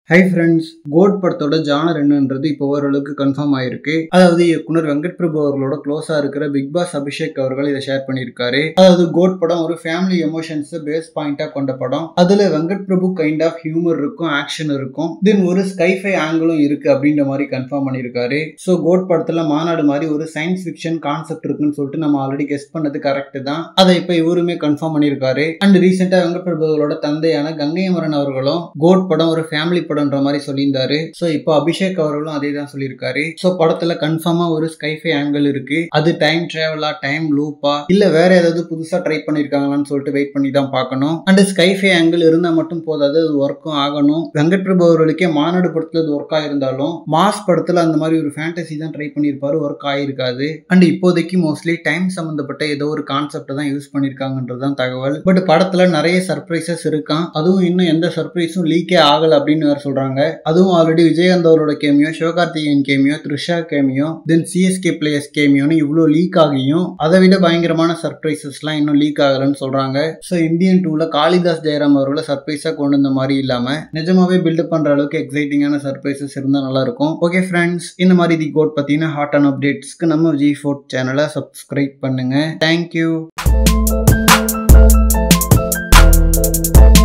high friends GOAT படத்தோட genre என்னன்றது இப்போ ஓரளவுக்கு கன்ஃபார்ம் ஆயிருக்கு அதாவது இயக்குனர் வெங்கட் பிரபு அவர்களோட க்ளோஸா இருக்கிற பிக் பாஸ் அபிஷேக் அவர்கள் இதை ஷேர் பண்ணியிருக்காரு அதாவது கோட் படம் ஒரு ஃபேமிலி எமோஷன்ஸ் பேஸ் பாயிண்டா கொண்ட படம் அதுல Venkat Prabhu kind of humour இருக்கும் ஆக்ஷன் இருக்கும் தென் ஒரு ஸ்கைஃபை ஆங்கிளும் இருக்கு அப்படின்ற மாதிரி கன்ஃபார்ம் பண்ணியிருக்காரு ஸோ கோட் படத்துல மாநாடு மாதிரி ஒரு சயின்ஸ் ஃபிக்ஷன் கான்செப்ட் இருக்குன்னு சொல்லிட்டு நம்ம ஆல்ரெடி கெஸ் பண்ணது கரெக்ட் தான் அதை இப்போ இவருமே கன்ஃபார்ம் பண்ணியிருக்காரு அண்ட் ரீசெண்டா வெங்கட் பிரபு அவர்களோட தந்தையான கங்கை அமரன் அவர்களும் கோட் படம் ஒரு ஃபேமிலி படம்ன்ற மாதிரி சொல்லியிருந்தாரு ஸோ இப்போ அபிஷேக் அவர்களும் அதே தான் சொல்லியிருக்காரு ஸோ படத்துல கன்ஃபார்மா ஒரு ஸ்கைஃபை ஆங்கிள் இருக்கு அது டைம் டிராவலா டைம் லூப்பா இல்ல வேற ஏதாவது புதுசா ட்ரை பண்ணிருக்காங்களான்னு சொல்லிட்டு வெயிட் பண்ணி தான் பார்க்கணும் அண்ட் ஸ்கைஃபை ஆங்கிள் இருந்தா மட்டும் போதாது அது ஒர்க்கும் ஆகணும் வெங்கட் பிரபு அவர்களுக்கே மாநாடு படத்துல அது ஒர்க் ஆயிருந்தாலும் மாஸ் படத்துல அந்த மாதிரி ஒரு ஃபேண்டசி தான் ட்ரை பண்ணியிருப்பாரு ஒர்க் ஆயிருக்காது அண்ட் இப்போதைக்கு மோஸ்ட்லி டைம் சம்பந்தப்பட்ட ஏதோ ஒரு கான்செப்ட் தான் யூஸ் பண்ணிருக்காங்கன்றதுதான் தகவல் பட் படத்துல நிறைய சர்ப்ரைசஸ் இருக்கான் அதுவும் இன்னும் எந்த சர்ப்ரைஸும் லீக்கே ஆகல அப்படின்னு வேற சொல்றாங்க அதுவும் ஆல்ரெடி விஜயகாந்த் அவரோட cameo Sivakarthikeyan cameo Trisha cameo then CSK players கேமியோன்னு இவ்வளோ லீக் ஆகியும் அதை விட பயங்கரமான சர்ப்ரைசஸ்லாம் இன்னும் லீக் ஆகலன்னு சொல்றாங்க ஸோ இந்தியன் டூல காளிதாஸ் ஜெயராம் அவர்களை சர்ப்ரைஸா கொண்டு வந்த மாதிரி இல்லாம நிஜமாவே பில்டப் பண்ற அளவுக்கு எக்ஸைட்டிங்கான சர்ப்ரைசஸ் இருந்தா நல்லா இருக்கும் ஓகே ஃப்ரெண்ட்ஸ் இந்த மாதிரி தி கோட் பத்தின ஹாட் அண்ட் அப்டேட்ஸ்க்கு நம்ம ஜி ஃபோர்ட் சேனலை சப்ஸ்கிரைப் பண்ணுங்க தேங்க்யூ